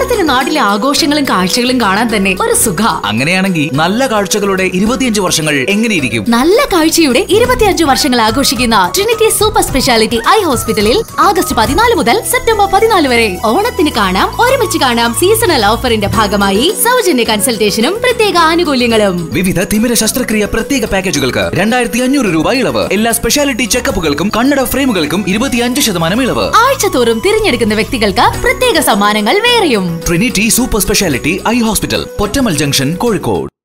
ഓണത്തിന് നാട്ടിലെ ആഘോഷങ്ങളും കാഴ്ചകളും കാണാൻ തന്നെ ഒരു സുഖ അങ്ങനെയാണെങ്കിൽ നല്ല കാഴ്ചകളുടെ ഇരുപത്തിയഞ്ച് വർഷങ്ങൾ എങ്ങനെയിരിക്കും നല്ല കാഴ്ചയുടെ ഇരുപത്തിയഞ്ചു വർഷങ്ങൾ ആഘോഷിക്കുന്ന ട്രിനിറ്റി സൂപ്പർ സ്പെഷ്യാലിറ്റി ഐ ഹോസ്പിറ്റലിൽ ആഗസ്റ്റ് പതിനാല് മുതൽ സെപ്റ്റംബർ പതിനാല് വരെ ഓണത്തിന് കാണാം ഒരുമിച്ച് കാണാം സീസണൽ ഓഫറിന്റെ ഭാഗമായി സൗജന്യ കൺസൾട്ടേഷനും പ്രത്യേക ആനുകൂല്യങ്ങളും വിവിധ തിമിര ശസ്ത്രക്രിയ പ്രത്യേക പാക്കേജുകൾക്ക് രണ്ടായിരത്തി അഞ്ഞൂറ് രൂപ ഇളവ് എല്ലാ സ്പെഷ്യാലിറ്റി ചെക്കപ്പുകൾക്കും കണ്ണട ഫ്രെയിമുകൾക്കും ഇരുപത്തിയഞ്ച് ശതമാനം ഇളവ് ആഴ്ചതോറും തിരഞ്ഞെടുക്കുന്ന വ്യക്തികൾക്ക് പ്രത്യേക സമ്മാനങ്ങൾ വേറെയും Trinity super speciality eye hospital Pottammal junction Kozhikode